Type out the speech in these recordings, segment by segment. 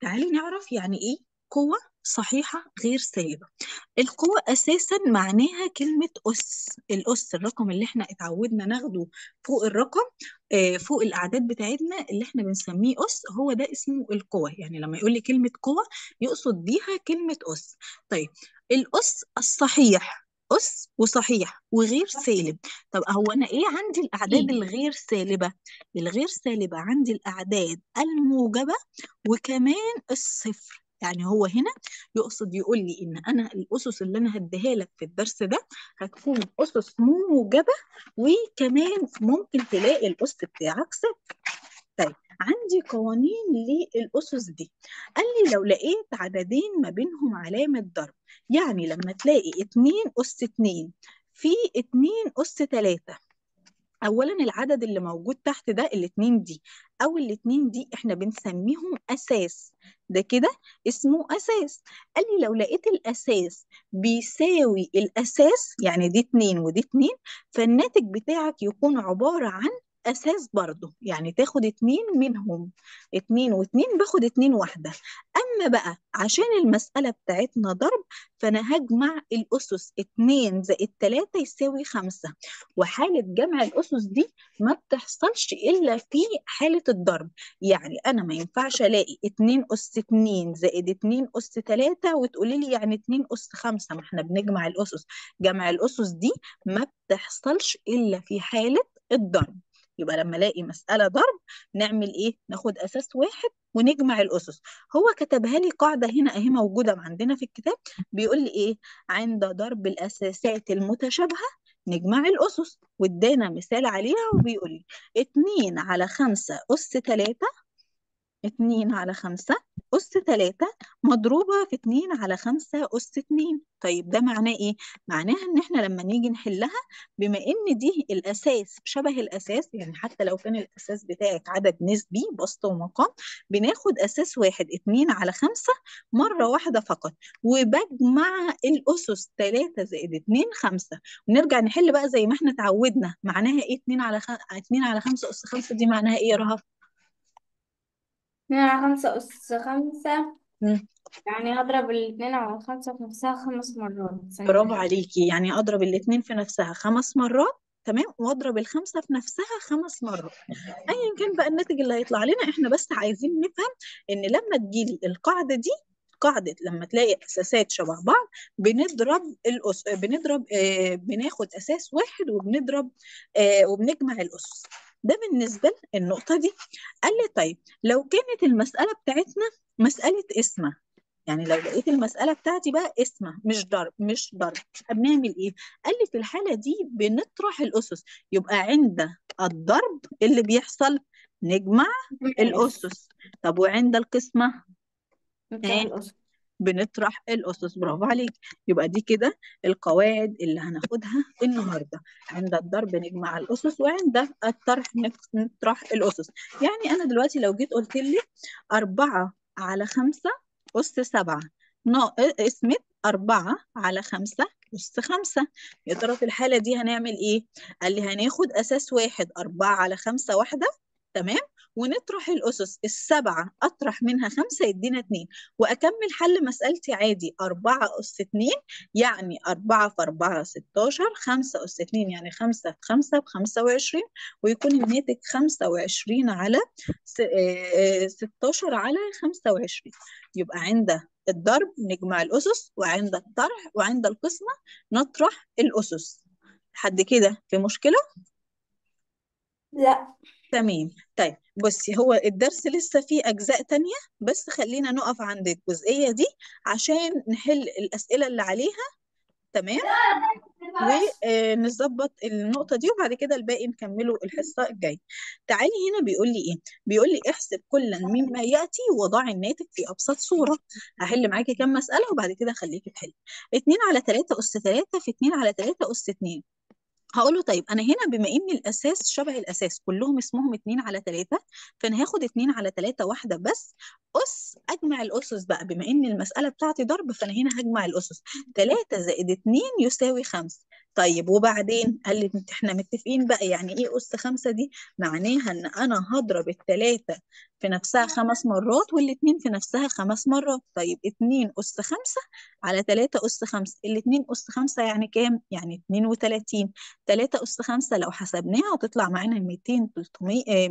تعالي نعرف يعني ايه قوة صحيحة غير سالبة القوة أساسا معناها كلمة أس الأس الرقم اللي احنا اتعودنا ناخده فوق الرقم آه، فوق الأعداد بتاعتنا اللي احنا بنسميه أس هو ده اسمه القوة يعني لما يقول لي كلمة قوة يقصد بيها كلمة أس طيب الأس الصحيح أس وصحيح وغير سالب طب هو أنا إيه عندي الأعداد إيه الغير سالبة الغير سالبة عندي الأعداد الموجبة وكمان الصفر يعني هو هنا يقصد يقول لي ان انا الاسس اللي انا هديها لك في الدرس ده هتكون اسس موجبه وكمان ممكن تلاقي الاس بتاعك صفر طيب عندي قوانين للاسس دي قال لي لو لقيت عددين ما بينهم علامه ضرب يعني لما تلاقي 2 اس 2 في 2 اس 3 اولا العدد اللي موجود تحت ده الاتنين دي او الاتنين دي احنا بنسميهم اساس ده كده اسمه اساس قال لي لو لقيت الاساس بيساوي الاساس يعني دي اتنين ودي اتنين فالناتج بتاعك يكون عبارة عن اساس برضه يعني تاخد اتنين منهم اتنين واتنين باخد اتنين واحدة اما بقى عشان المسألة بتاعتنا ضرب فانا هجمع الاسس اتنين زائد تلاتة يساوي خمسة وحالة جمع الأسس دي ما بتحصلش إلا في حالة الضرب يعني أنا ما ينفعش ألاقي 2 أس 2 زائد 2 أس 3 وتقولي لي يعني 2 أس 5 ما احنا بنجمع الأسس جمع الأسس دي ما بتحصلش إلا في حالة الضرب يبقى لما الاقي مسألة ضرب نعمل ايه؟ ناخد أساس واحد ونجمع الأسس هو كتبها لي قاعدة هنا اهي موجودة عندنا في الكتاب بيقول لي ايه؟ عند ضرب الأساسات المتشابهة نجمع الأسس وادانا مثال عليها وبيقول لي 2 على 5 أس 3 2 على 5 أس 3 مضروبة في 2 على 5 أس 2 طيب ده معناه إيه؟ معناها إن إحنا لما نيجي نحلها بما إن دي الأساس شبه الأساس يعني حتى لو كان الأساس بتاعك عدد نسبي بسط ومقام بناخد أساس واحد 2 على 5 مرة واحدة فقط وبجمع الأسس 3 زائد 2 5 ونرجع نحل بقى زي ما إحنا اتعودنا معناها إيه 2 على خ... 2 على 5 أس 5 دي معناها إيه يا رهف؟ اتنين على خمسة أس خمسة مم. يعني هضرب الاتنين على الخمسة في نفسها خمس مرات ثانية برافو واحدة عليكي يعني اضرب الاتنين في نفسها خمس مرات تمام واضرب الخمسه في نفسها خمس مرات ايا كان بقى الناتج اللي هيطلع لنا احنا بس عايزين نفهم ان لما تجيلي القاعده دي قاعده لما تلاقي اساسات شبه بعض بنضرب الأس... بنضرب آه بناخد اساس واحد وبنضرب آه وبنجمع الاسس ده بالنسبه للنقطه دي قال لي طيب لو كانت المساله بتاعتنا مساله اسمه يعني لو لقيت المسألة بتاعتي بقى اسمها مش ضرب مش ضرب بنعمل ايه؟ قال لي في الحالة دي بنطرح الأسس يبقى عند الضرب اللي بيحصل نجمع الأس الأسس طب وعند القسمة نطرح ايه؟ الأس بنطرح الأسس برافو عليك يبقى دي كده القواعد اللي هناخدها النهاردة عند الضرب نجمع الأسس وعند الطرح نك- نطرح الأسس يعني أنا دلوقتي لو جيت قلت لي أربعة على خمسة أس سبعة نا- اسمت أربعة على خمسة أس خمسة يا ترى في الحالة دي هنعمل إيه؟ قال لي هناخد أساس واحد أربعة على خمسة واحدة تمام ونطرح الأسس السبعة أطرح منها خمسة يدينا اتنين وأكمل حل مسألتي عادي أربعة أس اتنين يعني أربعة في أربعة ستاشر خمسة أس اتنين يعني خمسة في خمسة بخمسة وعشرين ويكون الناتج خمسة وعشرين على س- آه، آه، ستاشر على خمسة وعشرين يبقى عند الضرب نجمع الأسس وعند الطرح وعند القسمة نطرح الأسس لحد كده في مشكلة؟ لا تمام طيب بصي هو الدرس لسه فيه أجزاء تانية بس خلينا نقف عند الجزئية دي عشان نحل الأسئلة اللي عليها تمام ونظبط النقطة دي وبعد كده الباقي نكمله الحصة الجاية تعالي هنا بيقول لي إيه بيقول لي احسب كلا مما يأتي وضع الناتج في أبسط صورة هحل معاكي كام مسألة وبعد كده خليكي تحلي 2 على 3 أس 3 في 2 على 3 أس 2 هقول له طيب انا هنا بما ان الاساس شبه الاساس كلهم اسمهم 2 على 3 فانا هاخد 2 على 3 واحده بس اس اجمع الاسس بقى بما ان المساله بتاعتي ضرب فانا هنا هجمع الاسس 3 زائد 2 يساوي 5 طيب وبعدين قال لي انت احنا متفقين بقى يعني ايه اس 5 دي معناها ان انا هضرب الثلاثه في نفسها خمس مرات والاثنين في نفسها خمس مرات طيب 2 اس 5 على 3 اس 5 الاثنين اس 5 يعني كام يعني 32 3 أس 5 لو حسبناها هتطلع معانا 200 300 آه،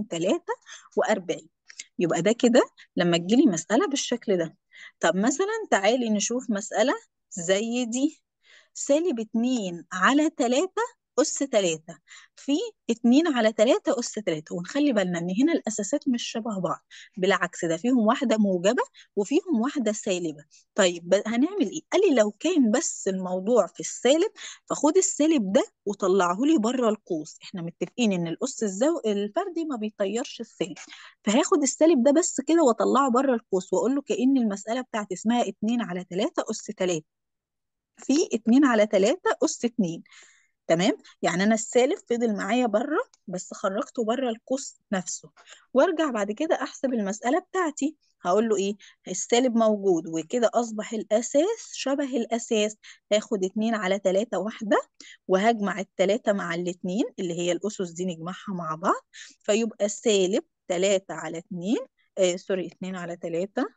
243 يبقى ده كده لما تجيلي مسألة بالشكل ده طب مثلا تعالي نشوف مسألة زي دي سالب 2 على 3 أس 3 في 2 على 3 أس 3 ونخلي بالنا إن هنا الأساسات مش شبه بعض بالعكس ده فيهم واحدة موجبة وفيهم واحدة سالبة طيب ب- هنعمل إيه؟ قال لي لو كان بس الموضوع في السالب فخد السالب ده وطلعه لي بره القوس احنا متفقين ان الاس الزو... الفردي ما بيطيرش السالب فهاخد السالب ده بس كده واطلعه بره القوس واقول له كأن المسألة بتاعتي اسمها 2 على 3 أس 3 في 2 على 3 أس 2 تمام يعني انا السالب فضل معايا بره بس خرجته بره القوس نفسه وارجع بعد كده احسب المسألة بتاعتي هقول له ايه السالب موجود وكده اصبح الاساس شبه الاساس هاخد 2 على 3 واحدة وهجمع التلاتة مع الاتنين اللي هي الاسس دي نجمعها مع بعض فيبقى سالب 3 على 2 آه سوري 2 على 3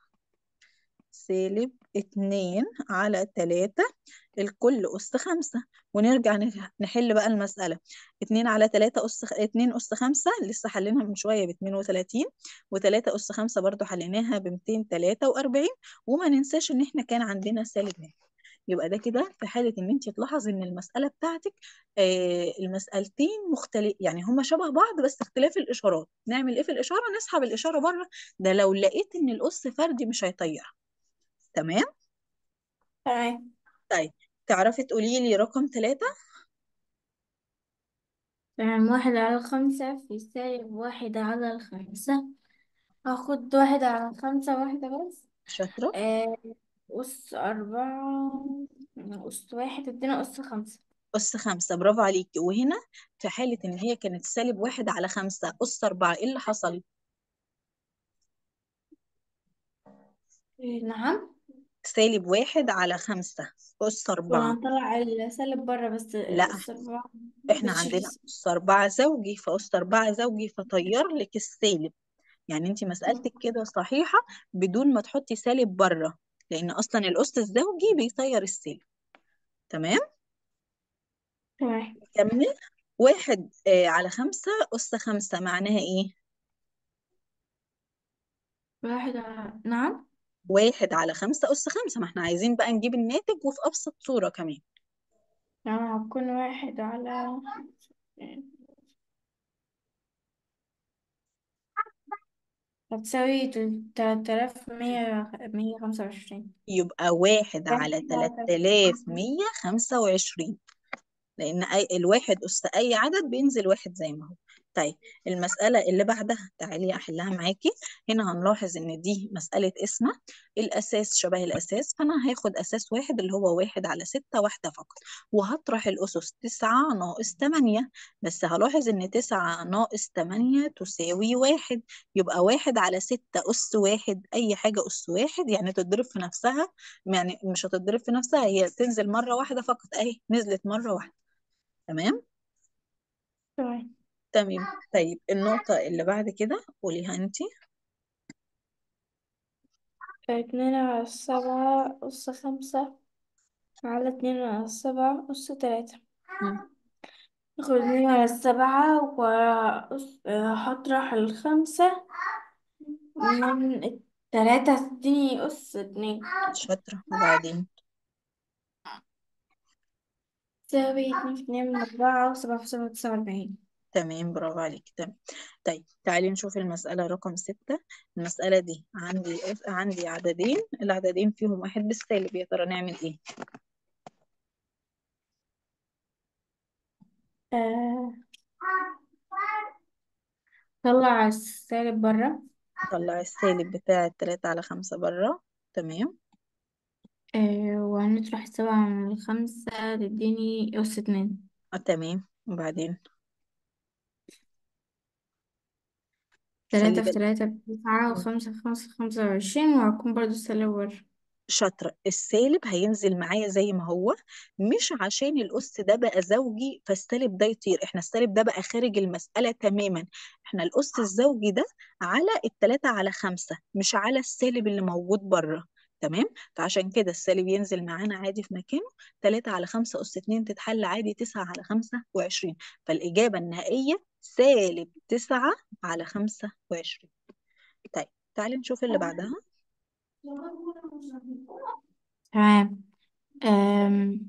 سالب 2 على 3 الكل أس 5 ونرجع نح- نحل بقى المسألة 2 على 3 أس 2 أس 5 لسه حليناها من شوية ب 32 و3 أس 5 برضو حليناها ب 243 وما ننساش إن إحنا كان عندنا سالب هنا يبقى ده كده في حالة إن أنت تلاحظ إن المسألة بتاعتك آه المسألتين مختلف يعني هما شبه بعض بس اختلاف الإشارات نعمل إيه في الإشارة نسحب الإشارة بره ده لو لقيت إن الأس فردي مش هيطيرها تمام تمام طيب تعرفي تقولي لي رقم ثلاثة تمام واحد على الخمسة في سالب واحد على الخمسة هاخد واحد على الخمسة واحدة بس شاطرة آه، أس أربعة أس واحد ادينا أس خمسة أس خمسة برافو عليكي وهنا في حالة إن هي كانت سالب واحد على خمسة أس أربعة إيه اللي حصل؟ إيه، نعم سالب واحد على خمسة أس كنا أربعة هنطلع السالب بره بس لا أس أربعة إحنا بتشيل عندنا أس أربعة زوجي فأس أربعة زوجي فطير لك السالب يعني أنت مسألتك كده صحيحة بدون ما تحطي سالب بره لأن أصلا الأس الزوجي بيطير السالب تمام؟ تمام كمل واحد آه على خمسة أس خمسة معناها إيه؟ واحد على نعم واحد على خمسة أس خمسة ما احنا عايزين بقى نجيب الناتج وفي أبسط صورة كمان يعني هتكون واحد على هتساوي تلات آلاف مية مية خمسة وعشرين يبقى واحد على تلات آلاف مية خمسة وعشرين لأن أي الواحد أس أي عدد بينزل واحد زي ما هو طيب المسألة اللي بعدها تعالي أحلها معاكي هنا هنلاحظ إن دي مسألة اسمة الأساس شبه الأساس فأنا هاخد أساس واحد اللي هو واحد على ستة واحدة فقط وهطرح الأسس تسعة ناقص تمانية بس هلاحظ إن تسعة ناقص تمانية تساوي واحد يبقى واحد على ستة أس واحد أي حاجة أس واحد يعني تتضرب في نفسها يعني مش هتتضرب في نفسها هي تنزل مرة واحدة فقط أهي نزلت مرة واحدة تمام تمام تمام طيب النقطة اللي بعد كده قوليها انتي اتنين على السبعة أس خمسة على اتنين على السبعة أس تلاتة مم. ناخد اتنين على السبعة وأس آه، هطرح الخمسة من التلاتة تديني أس اتنين شاطرة وبعدين تساوي اتنين في اتنين من أربعة وسبعة في سبعة تسعة وأربعين تمام برافو عليك تمام طيب تعالي نشوف المسألة رقم ستة المسألة دي عندي عندي عددين العددين فيهم واحد بالسالب يا ترى نعمل ايه آه، طلع السالب برا طلع السالب بتاع التلاتة على خمسة برا تمام آه، وهنطرح السبعة من الخمسة تديني أس اتنين آه تمام وبعدين خلي تلاتة في بالك تلاتة بتسعة وخمسة في خمسة خمسة وعشرين وهكون برضو سالب ورا شاطرة السالب هينزل معايا زي ما هو مش عشان الأس ده بقى زوجي فالسالب ده يطير احنا السالب ده بقى خارج المسألة تماما احنا الأس الزوجي ده على التلاتة على خمسة مش على السالب اللي موجود بره تمام فعشان كده السالب ينزل معانا عادي في مكانه تلاتة على خمسة أس اتنين تتحل عادي تسعة على خمسة وعشرين فالإجابة النهائية سالب تسعة على خمسة وعشرين طيب تعالي نشوف اللي بعدها تمام أم...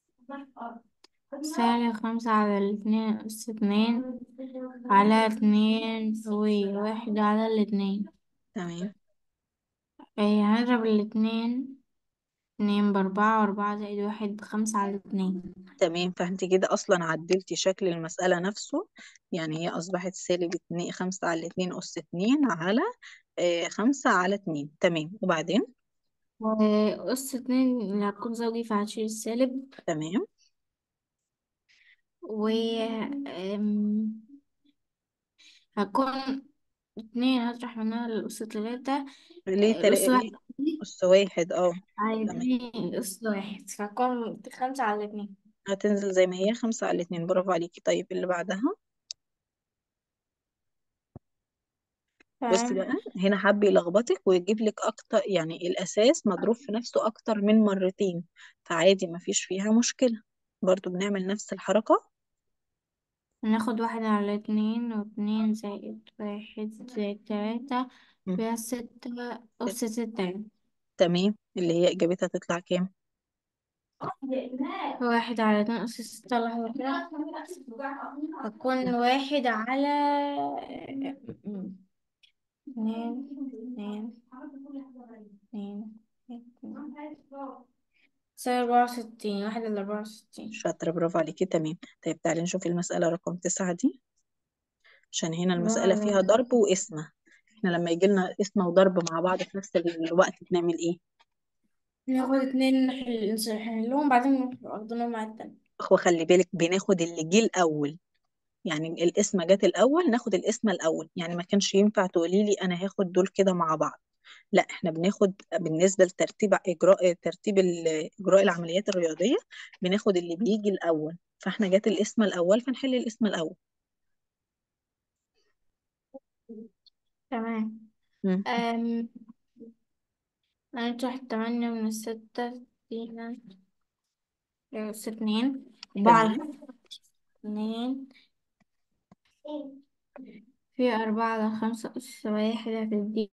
سالب خمسة على الاتنين أس اتنين على اتنين في واحد على الاتنين تمام ايه هنضرب الاتنين اتنين بأربعة وأربعة زائد واحد بخمسة على اتنين تمام فانت كده اصلا عدلتي شكل المسألة نفسه يعني هي اصبحت سالب اتنين خمسة على اتنين اس اتنين على آه خمسة على اتنين تمام وبعدين وأس اتنين اللي هتكون زوجي فهتشيل السالب تمام و أم، هتكون اتنين هطرح منها الأس تلاتة ليه آه، تل... الأس واحد ليه اس واحد اه تمام عايزين الأس واحد فهتكون خمسة على اتنين هتنزل زي ما هي خمسة على اتنين برافو عليكي طيب اللي بعدها بصي بقى تمام هنا حب يلخبطك ويجيب لك اكتر يعني الاساس مضروب في نفسه اكتر من مرتين فعادي مفيش فيها مشكلة برضو بنعمل نفس الحركة ناخد واحد على اتنين واتنين زائد واحد زائد تلاتة مم. فيها ستة أس ستة تمام اللي هي اجابتها تطلع كام واحد على اتنين أس ستة لحظة كده هتكون واحد على اتنين اتنين اتنين اتنين تساوي أربعة وستين واحد على أربعة وستين شاطرة برافو عليكي تمام طيب تعالي نشوف المسألة رقم تسعة دي عشان هنا المسألة واحد فيها ضرب وقسمة احنا لما يجي لنا قسمة وضرب مع بعض في نفس الوقت بنعمل ايه؟ ناخد اتنين نحل نحلهم بعدين نروح واخدينهم مع التاني هو خلي بالك بناخد اللي جه الأول يعني القسمة جت الأول ناخد القسمة الأول يعني ما كانش ينفع تقولي لي أنا هاخد دول كده مع بعض لا احنا بناخد بالنسبة لترتيب إجراء ترتيب ال- إجراء العمليات الرياضية بناخد اللي بيجي الأول فاحنا جت القسمة الأول فنحل القسمة الأول تمام مم. أم هنطرح تمانية من الستة فيها أس اتنين أربعة تمام اتنين في أربعة على خمسة أس واحد هتدي